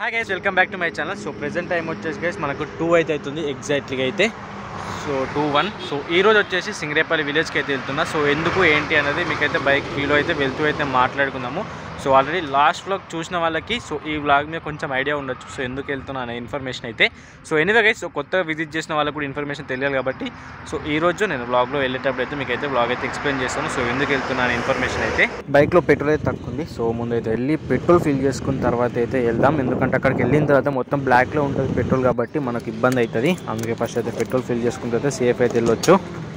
hi guys welcome back to my channel so present time వచ్చేసి guys మనకు two అయితే అవుతుంది ఎగ్జాక్ట్లీగా అయితే సో టూ వన్ సో ఈ రోజు వచ్చేసి సింగరేపల్లి విలేజ్కి అయితే వెళ్తున్నా సో ఎందుకు ఏంటి అనేది మీకైతే బైక్ వీలో అయితే వెళ్తూ అయితే మాట్లాడుకుందాము సో ఆల్రెడీ లాస్ట్ వ్లాగ్ చూసిన వాళ్ళకి సో ఈ వ్లాగ్ మీద కొంచెం ఐడియా ఉండొచ్చు సో ఎందుకు వెళ్తున్నా అనే ఇన్ఫర్మేషన్ అయితే సో ఎనీవే గైస్ సో కొత్తగా విజిట్ చేసిన వాళ్ళకి కూడా ఇన్ఫర్మేషన్ తెలియాలి కాబట్టి సో ఈ రోజు నేను వ్లాగ్లో వెళ్ళేటప్పుడు అయితే మీకైతే వ్లాగ్ అయితే ఎక్స్ప్లెయిన్ చేస్తాను సో ఎందుకు వెళ్తున్నా అనే ఇన్ఫర్మేషన్ అయితే బైక్లో పెట్రోల్ అయితే తక్కువ ఉంది సో ముందు అయితే వెళ్ళి పెట్రోల్ ఫిల్ చేసుకున్న తర్వాత అయితే వెళ్దాం ఎందుకంటే అక్కడికి వెళ్ళిన తర్వాత మొత్తం బ్లాక్లో ఉంటుంది పెట్రోల్ కాబట్టి మనకు ఇబ్బంది అవుతుంది అందుకే ఫస్ట్ అయితే పెట్రోల్ ఫిల్ చేసుకున్న తర్వాత సేఫ్ అయితే వెళ్ళొచ్చు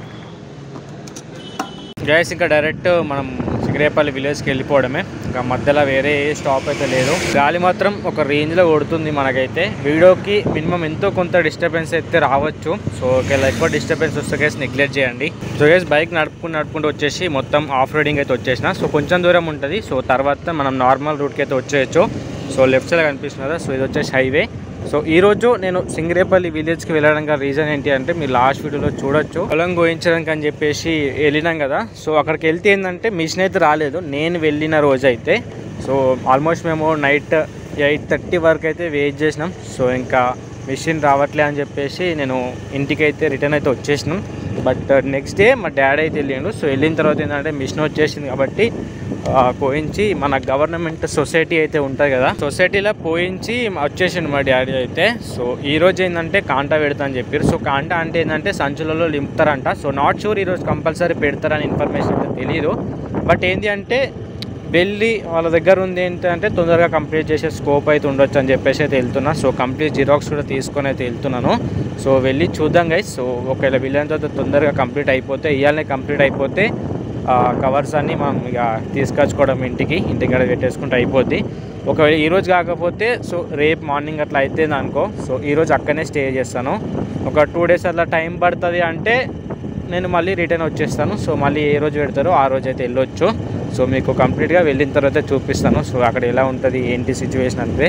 గ్యాస్ ఇంకా డైరెక్ట్ మనం సిగరేపల్లి విలేజ్కి వెళ్ళిపోవడమే ఇంకా మధ్యలో వేరే ఏ స్టాప్ అయితే లేదు గాలి మాత్రం ఒక రేంజ్లో కొడుతుంది మనకైతే వీడియోకి మినిమం ఎంతో కొంత డిస్టర్బెన్స్ అయితే రావచ్చు సో ఒకవేళ ఎక్కువ డిస్టర్బెన్స్ వస్తే గేస్ నెగ్లెక్ట్ చేయండి సో గేస్ బైక్ నడుపుకుంటూ నడుపుకుంటూ వచ్చేసి మొత్తం ఆఫ్ రోడింగ్ అయితే వచ్చేసిన సో కొంచెం దూరం ఉంటుంది సో తర్వాత మనం నార్మల్ రూట్కి అయితే వచ్చేయచ్చు సో లెఫ్ట్ సైడ్ కనిపిస్తుంది కదా సో ఇది వచ్చేసి హైవే సో ఈ రోజు నేను సింగరేపల్లి విలేజ్కి వెళ్ళడానికి రీజన్ ఏంటి అంటే మీరు లాస్ట్ వీడియోలో చూడొచ్చు పొలం గోయించడానికి అని చెప్పేసి వెళ్ళినాం కదా సో అక్కడికి వెళ్తే ఏంటంటే మిషన్ అయితే రాలేదు నేను వెళ్ళిన రోజు అయితే సో ఆల్మోస్ట్ మేము నైట్ ఎయిట్ థర్టీ వరకు అయితే వెయిట్ చేసినాం సో ఇంకా మిషన్ రావట్లే అని చెప్పేసి నేను ఇంటికి అయితే రిటర్న్ అయితే వచ్చేసినాం బట్ నెక్స్ట్ డే మా డాడీ అయితే వెళ్ళిండు సో వెళ్ళిన తర్వాత ఏంటంటే మిషన్ వచ్చేసింది కాబట్టి ఆ, పోయించి మన గవర్నమెంట్ సొసైటీ అయితే ఉంటుంది కదా సొసైటీలో పోయించి వచ్చేసిండు మా డాడీ అయితే సో ఈ రోజు ఏంటంటే కాంటా పెడతా అని చెప్పారు సో కాంటా అంటే ఏంటంటే సంచులలో లింపుతారంట సో నాట్ షూర్ ఈరోజు కంపల్సరీ పెడతారని ఇన్ఫర్మేషన్ అయితే తెలియదు బట్ ఏంటి అంటే వెళ్ళి వాళ్ళ దగ్గర ఉంది ఏంటంటే తొందరగా కంప్లీట్ చేసే స్కోప్ అయితే ఉండొచ్చు అని చెప్పేసి అయితే వెళ్తున్నా సో కంప్లీట్ జిరాక్స్ కూడా తీసుకొని అయితే వెళ్తున్నాను సో వెళ్ళి చూద్దాం గైస్ సో ఒకవేళ వెళ్ళిన తర్వాత తొందరగా కంప్లీట్ అయిపోతే ఇవాళనే కంప్లీట్ అయిపోతే కవర్స్ అన్నీ మనం ఇక తీసుకొచ్చుకోవడం ఇంటికి ఇంటికాడ పెట్టేసుకుంటే అయిపోద్ది ఒకవేళ ఈరోజు కాకపోతే సో రేపు మార్నింగ్ అట్లా అయితే అనుకో సో ఈరోజు అక్కడనే స్టే చేస్తాను ఒక టూ డేస్ అట్లా టైం పడుతుంది అంటే నేను మళ్ళీ రిటర్న్ వచ్చేస్తాను సో మళ్ళీ ఏ రోజు పెడతారో ఆ రోజు అయితే వెళ్ళొచ్చు సో మీకు కంప్లీట్గా వెళ్ళిన తర్వాత చూపిస్తాను సో అక్కడ ఎలా ఉంటుంది ఏంటి సిచ్యువేషన్ అంటే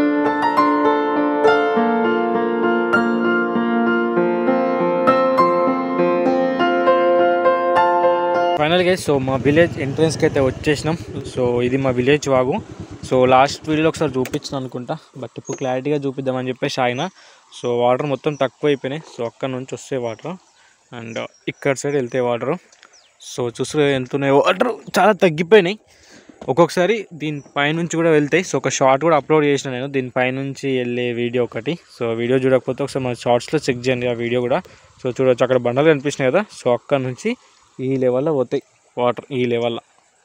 ఫైనల్గా సో మా విలేజ్ ఎంట్రన్స్కి అయితే వచ్చేసినాం సో ఇది మా విలేజ్ వాగు సో లాస్ట్ వీడియోలో ఒకసారి చూపించిన అనుకుంటా బట్ ఇప్పుడు క్లారిటీగా చూపిద్దామని చెప్పేసి ఆయన సో వాటర్ మొత్తం తక్కువ అయిపోయినాయి సో అక్కడ నుంచి వస్తాయి వాటర్ అండ్ ఇక్కడ సైడ్ వెళ్తాయి వాటర్ సో చూస్తే ఎంత ఉన్నాయి వాటర్ చాలా తగ్గిపోయినాయి ఒక్కొక్కసారి దీని పైనుంచి కూడా వెళ్తాయి సో ఒక షార్ట్ కూడా అప్లోడ్ చేసిన నేను దీని పైనుంచి వెళ్ళే వీడియో ఒకటి సో వీడియో చూడకపోతే ఒకసారి మన షార్ట్స్లో చెక్ చేయండి ఆ వీడియో కూడా సో చూడొచ్చు అక్కడ బండలు కనిపిస్తున్నాయి కదా సో అక్కడ నుంచి ఈ లెవెల్లో పోతాయి వాటర్ ఈ లెవెల్లో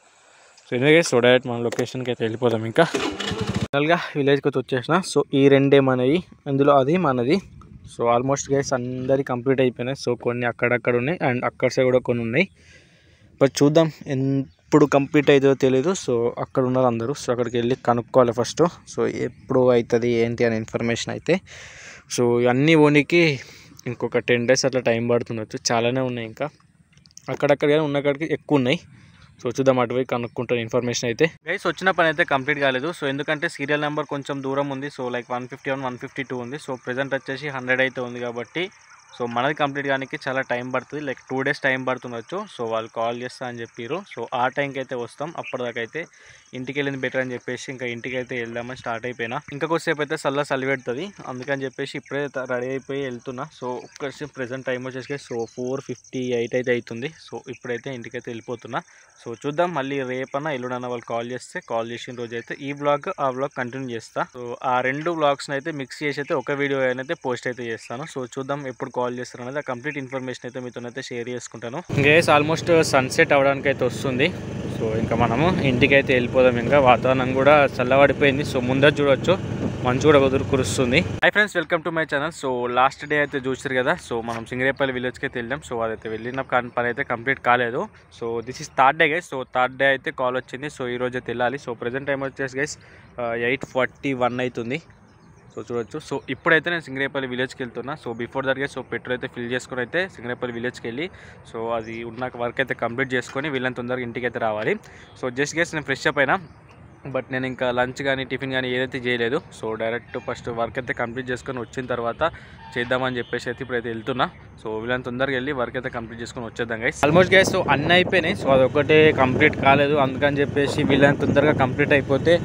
సో ఎందుకంటే సో డైరెక్ట్ మన లొకేషన్కి అయితే వెళ్ళిపోదాం ఇంకా ఫైనల్గా విలేజ్కి అయితే వచ్చేసిన సో ఈ రెండే మనవి అందులో అది మనది సో ఆల్మోస్ట్ గైస్ అందరి కంప్లీట్ అయిపోయినాయి సో కొన్ని అక్కడక్కడ ఉన్నాయి అండ్ అక్కడ సైడ్ కూడా కొన్ని ఉన్నాయి బట్ చూద్దాం ఎప్పుడు కంప్లీట్ అవుతుందో తెలియదు సో అక్కడ ఉన్నారు అందరూ సో అక్కడికి వెళ్ళి కనుక్కోవాలి ఫస్ట్ సో ఎప్పుడు అవుతుంది ఏంటి అనే ఇన్ఫర్మేషన్ అయితే సో అన్నీ ఓనికి ఇంకొక టెన్ డేస్ అట్లా టైం పడుతుండొచ్చు చాలానే ఉన్నాయి ఇంకా అక్కడక్కడ కానీ ఉన్న కాడికి ఎక్కువ ఉన్నాయి సో చూద్దాం అటువైపు కనుక్కుంటాను ఇన్ఫర్మేషన్ అయితే గైస్ వచ్చిన పని అయితే కంప్లీట్ కాలేదు సో ఎందుకంటే సీరియల్ నెంబర్ కొంచెం దూరం ఉంది so like one fifty one one fifty two ఉంది సో ప్రెజెంట్ వచ్చేసి హండ్రెడ్ అయితే ఉంది కాబట్టి సో మనది కంప్లీట్ కానీ చాలా టైం పడుతుంది లైక్ టూ డేస్ టైం పడుతుండొచ్చు సో వాళ్ళు కాల్ చేస్తా అని చెప్పారు సో ఆ టైంకి అయితే వస్తాం అప్పటిదాకా అయితే ఇంటికి వెళ్ళింది బెటర్ అని చెప్పేసి ఇంకా ఇంటికి అయితే వెళ్దామని స్టార్ట్ అయిపోయినా ఇంకా కొద్దిసేపు అయితే చల్ల చలి పెడుతుంది అందుకని చెప్పేసి ఇప్పుడే రెడీ అయిపోయి వెళ్తున్నా సో ఒక్కసేపు ప్రెసెంట్ టైం వచ్చేసి సో ఫోర్ ఫిఫ్టీ ఎయిట్ అయితే అవుతుంది సో ఇప్పుడైతే ఇంటికైతే వెళ్ళిపోతున్నా సో చూద్దాం మళ్ళీ రేపన్నా ఎల్లుడన్నా వాళ్ళు కాల్ చేస్తే కాల్ చేసిన రోజు అయితే ఈ బ్లాగ్ ఆ బ్లాగ్ కంటిన్యూ చేస్తా సో ఆ రెండు బ్లాగ్స్ని అయితే మిక్స్ చేసి అయితే ఒక వీడియో అయితే పోస్ట్ అయితే చేస్తాను సో చూద్దాం ఎప్పుడు కాల్ చేస్తారు అనేది ఆ కంప్లీట్ ఇన్ఫర్మేషన్ అయితే మీతో అయితే షేర్ చేసుకుంటాను గేస్ ఆల్మోస్ట్ సన్సెట్ అవడానికి అయితే వస్తుంది సో ఇంకా మనము ఇంటికి అయితే వెళ్ళిపోదాం ఇంకా వాతావరణం కూడా చల్లబడిపోయింది సో ముందర చూడొచ్చు మంచు కూడా కుదురు కురుస్తుంది hi friends welcome to my channel so last day అయితే చూసారు కదా సో మనం సింగరేపల్లి విలేజ్కి అయితే వెళ్ళాం సో అదైతే వెళ్ళిన కాని పని అయితే కంప్లీట్ కాలేదు so this is third day guys so third day అయితే కాల్ వచ్చింది సో ఈ రోజు అయితే వెళ్ళాలి సో ప్రజెంట్ టైం వచ్చేసి గైస్ ఎయిట్ ఫార్టీ వన్ అవుతుంది సో చూడొచ్చు సో ఇప్పుడైతే నేను సింగరేపల్లి విలేజ్కి వెళ్తున్నా so before that so petrol అయితే ఫిల్ చేసుకొని అయితే సింగరేపల్లి విలేజ్కి వెళ్ళి సో అది ఉన్న వర్క్ అయితే కంప్లీట్ చేసుకొని వీళ్ళని తొందరగా ఇంటికి అయితే రావాలి సో జస్ట్ గేస్ నేను ఫ్రెష్ అప్ అయినా బట్ నేను ఇంకా లంచ్ కానీ టిఫిన్ కానీ ఏదైతే చేయలేదు సో డైరెక్ట్ ఫస్ట్ వర్క్ అయితే కంప్లీట్ చేసుకొని వచ్చిన తర్వాత చేద్దామని చెప్పేసి అయితే ఇప్పుడైతే వెళ్తున్నా సో వీళ్ళని తొందరగా వెళ్ళి వర్క్ అయితే కంప్లీట్ చేసుకొని వచ్చేద్దాం గైస్ ఆల్మోస్ట్ గైస్ సో అన్నీ అయిపోయినాయి సో అదొకటే కంప్లీట్ కాలేదు అందుకని చెప్పేసి వీళ్ళని తొందరగా కంప్లీట్ అయిపోతే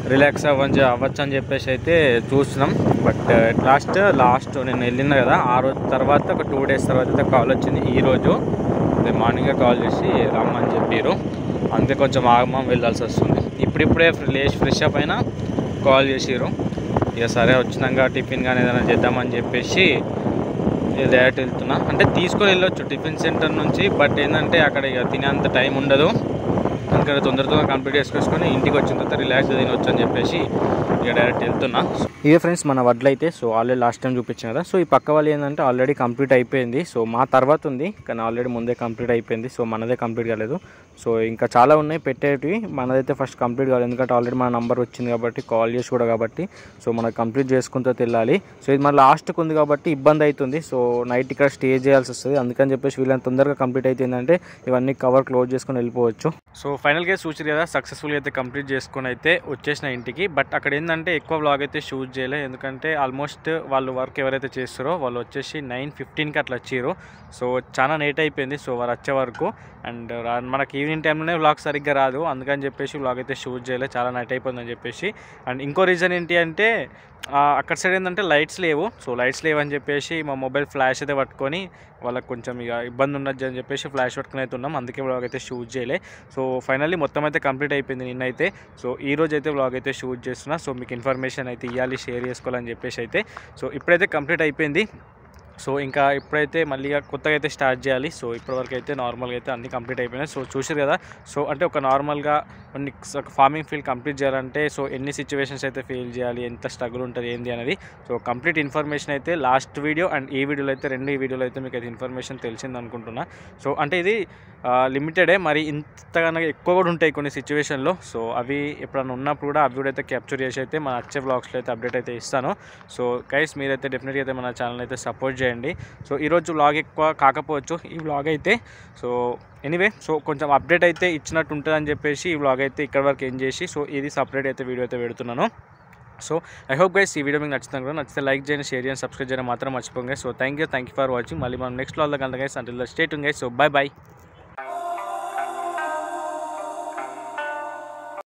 రిలాక్స్ అవ్వని అవ్వచ్చు అని చెప్పేసి అయితే చూస్తున్నాం బట్ లాస్ట్ లాస్ట్ నేను వెళ్ళిన కదా ఆ రోజు తర్వాత ఒక టూ డేస్ తర్వాత అయితే కాల్ వచ్చింది ఈ రోజు మార్నింగే కాల్ చేసి రమ్మని చెప్పారు అందుకే కొంచెం ఆగమం వెళ్ళాల్సి వస్తుంది ఇప్పుడిప్పుడే లేచి ఫ్రెష్ అప్ అయినా కాల్ చేసిర్రు ఇక సరే వచ్చినాక టిఫిన్ కానీ ఏదైనా చేద్దామని చెప్పేసి ఇక డైరెక్ట్ వెళ్తున్నా అంటే తీసుకొని వెళ్ళొచ్చు టిఫిన్ సెంటర్ నుంచి బట్ ఏంటంటే అక్కడ ఇక తినేంత టైం ఉండదు అందుకని తొందర తొందరగా కంప్లీట్ చేసుకొని ఇంటికి వచ్చిన తర్వాత రిలాక్స్ తినొచ్చు అని చెప్పేసి ఇక డైరెక్ట్ వెళ్తున్నా ఇదే ఫ్రెండ్స్ మన వడ్లు అయితే సో ఆల్రెడీ లాస్ట్ టైం చూపించాను కదా సో ఈ పక్క వాళ్ళు ఏంటంటే ఆల్రెడీ కంప్లీట్ అయిపోయింది సో మా తర్వాత ఉంది కానీ ఆల్రెడీ ముందే కంప్లీట్ అయిపోయింది సో మనదే కంప్లీట్ కాలేదు సో ఇంకా చాలా ఉన్నాయి పెట్టేటివి మనదైతే ఫస్ట్ కంప్లీట్ కాలేదు ఎందుకంటే ఆల్రెడీ మన నంబర్ వచ్చింది కాబట్టి కాల్ చేసి కూడా కాబట్టి సో మనకు కంప్లీట్ చేసుకుంటూ వెళ్ళాలి సో ఇది మన లాస్ట్కి ఉంది కాబట్టి ఇబ్బంది అవుతుంది సో నైట్ ఇక్కడ స్టే చేయాల్సి వస్తుంది అందుకని చెప్పేసి వీళ్ళని తొందరగా కంప్లీట్ అవుతుందంటే ఇవన్నీ కవర్ క్లోజ్ చేసుకొని వెళ్ళిపోవచ్చు సో ఫైనల్గా చూసారు కదా సక్సెస్ఫుల్గా అయితే కంప్లీట్ చేసుకొని అయితే వచ్చేసిన ఇంటికి బట్ అక్కడ ఏంటంటే ఎక్కువ వ్లాగ్ అయితే షూట్ చేయలే ఎందుకంటే ఆల్మోస్ట్ వాళ్ళు వర్క్ ఎవరైతే చేస్తారో వాళ్ళు వచ్చేసి నైన్ ఫిఫ్టీన్కి అట్లా వచ్చారు సో చాలా లేట్ అయిపోయింది సో వారు వచ్చే వరకు అండ్ మనకి ఈవినింగ్ టైంలోనే వ్లాగ్ సరిగ్గా రాదు అందుకని చెప్పేసి వ్లాగ్ అయితే షూట్ చేయలేదు చాలా నైట్ అయిపోయిందని చెప్పేసి అండ్ ఇంకో రీజన్ ఏంటి అంటే ఆ, అక్కడ సైడ్ ఏంటంటే లైట్స్ లేవు సో లైట్స్ లేవని చెప్పేసి మా మొబైల్ ఫ్లాష్ అయితే పట్టుకొని వాళ్ళకి కొంచెం ఇక ఇబ్బంది ఉండొచ్చు అని చెప్పేసి ఫ్లాష్ పట్టుకుని అయితే ఉన్నాం అందుకే వ్లాగ్ అయితే షూట్ చేయలే సో ఫైనల్లీ మొత్తం అయితే కంప్లీట్ అయిపోయింది నిన్నైతే సో ఈ రోజు అయితే వ్లాగ్ అయితే షూట్ చేస్తున్నా సో మీకు ఇన్ఫర్మేషన్ అయితే ఇవ్వాలి షేర్ చేసుకోవాలని చెప్పేసి అయితే సో ఇప్పుడైతే కంప్లీట్ అయిపోయింది సో ఇంకా ఇప్పుడైతే మళ్ళీ ఇక కొత్తగా అయితే స్టార్ట్ చేయాలి సో ఇప్పటివరకు అయితే నార్మల్గా అయితే అన్నీ కంప్లీట్ అయిపోయినాయి సో చూసారు కదా సో అంటే ఒక నార్మల్గా కొన్ని ఒక ఫార్మింగ్ ఫీల్డ్ కంప్లీట్ చేయాలంటే సో ఎన్ని సిచ్యువేషన్స్ అయితే ఫీల్ చేయాలి ఎంత స్ట్రగుల్ ఉంటుంది ఏంది అనేది సో కంప్లీట్ ఇన్ఫర్మేషన్ అయితే లాస్ట్ వీడియో అండ్ ఈ వీడియోలో అయితే రెండు ఈ వీడియోలో అయితే మీకు అయితే ఇన్ఫర్మేషన్ తెలిసింది అనుకుంటున్నా సో అంటే ఇది లిమిటెడే మరి ఇంతగానో ఎక్కువ కూడా ఉంటాయి కొన్ని సిచ్యువేషన్లో సో అవి ఎప్పుడైనా ఉన్నప్పుడు కూడా అవి కూడా అయితే క్యాప్చర్ చేసి అయితే మన వచ్చే బ్లాగ్స్లో అయితే అప్డేట్ అయితే ఇస్తాను సో గైస్ మీరైతే డెఫినెట్గా అయితే మన ఛానల్ అయితే సపోర్ట్ చేయండి సో ఈరోజు వ్లాగ్ ఎక్కువ కాకపోవచ్చు ఈ వ్లాగ్ అయితే సో ఎనీవే సో కొంచెం అప్డేట్ అయితే ఇచ్చినట్టు ఉంటుందని చెప్పేసి ఈ వ్లాగ్ అయితే ఇక్కడ వరకు ఏం చేసి సో ఇది సపరేట్ అయితే వీడియో అయితే పెడుతున్నాను సో ఐ హోప్ గైస్ ఈ వీడియో మీకు నచ్చుతాను కూడా నచ్చితే లైక్ చేయండి షేర్ చేయండి సబ్స్క్రైబ్ చేయడం మాత్రం మర్చిపోండి so thank you thank you for watching మళ్ళీ మనం నెక్స్ట్ వ్లాగ్లో కలుద్దాం గైస్ అంటే state guys so bye by